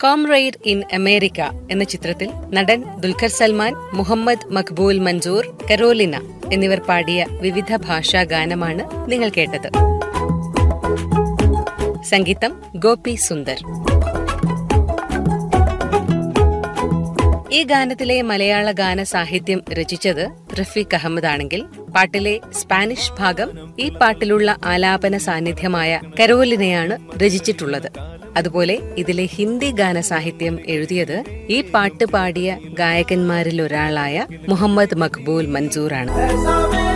കോംറെയ്ഡ് in America എന്ന ചിത്രത്തിൽ നടൻ ദുൽഖർ സൽമാൻ മുഹമ്മദ് മഖ്ബൂൽ മൻസൂർ കരോലിന എന്നിവർ പാടിയ വിവിധ ഭാഷാ ഗാനമാണ് നിങ്ങൾ കേട്ടത് സംഗീതം ഗോപി സുന്ദർ ഈ ഗാനത്തിലെ മലയാള ഗാന സാഹിത്യം രചിച്ചത് റഫീഖ് അഹമ്മദ് ആണെങ്കിൽ പാട്ടിലെ സ്പാനിഷ് ഭാഗം ഈ പാട്ടിലുള്ള ആലാപന സാന്നിധ്യമായ കരോലിനെയാണ് രചിച്ചിട്ടുള്ളത് അതുപോലെ ഇതിലെ ഹിന്ദി ഗാന സാഹിത്യം എഴുതിയത് ഈ പാട്ട് പാടിയ ഗായകന്മാരിൽ ഒരാളായ മുഹമ്മദ് മഖ്ബൂൽ മൻസൂറാണ്